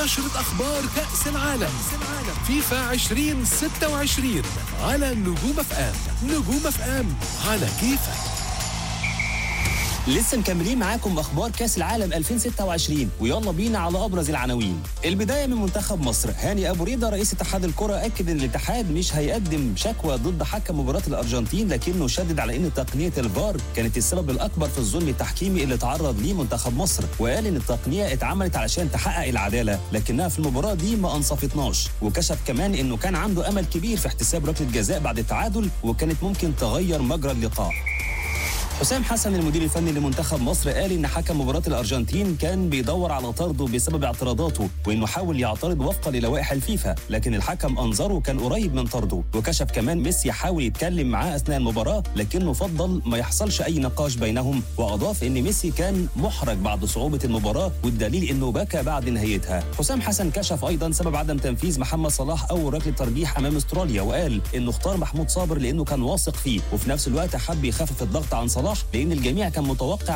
نشرة أخبار كأس العالم فيفا 2026 على نجوم اف ام نجوم اف ام على كيفك لسه مكملين معاكم اخبار كاس العالم 2026 ويلا بينا على ابرز العناوين البدايه من منتخب مصر هاني ابو ريده رئيس اتحاد الكره اكد ان الاتحاد مش هيقدم شكوى ضد حكم مباراه الارجنتين لكنه شدد على ان تقنيه الفار كانت السبب الاكبر في الظلم التحكيمي اللي تعرض ليه منتخب مصر وقال ان التقنيه اتعملت علشان تحقق العداله لكنها في المباراه دي ما انصفتناش وكشف كمان انه كان عنده امل كبير في احتساب ركله جزاء بعد التعادل وكانت ممكن تغير مجرى اللقاء حسام حسن المدير الفني لمنتخب مصر قال ان حكم مباراه الارجنتين كان بيدور على طرده بسبب اعتراضاته وانه حاول يعترض وفقا للوائح الفيفا لكن الحكم انظره كان قريب من طرده وكشف كمان ميسي حاول يتكلم معاه اثناء المباراه لكنه فضل ما يحصلش اي نقاش بينهم واضاف ان ميسي كان محرج بعد صعوبه المباراه والدليل انه بكى بعد نهايتها حسام حسن كشف ايضا سبب عدم تنفيذ محمد صلاح اول ركله ترجيح امام استراليا وقال انه اختار محمود صابر لانه كان واثق فيه وفي نفس الوقت حب يخفف الضغط عن صلاح لان الجميع كان متوقع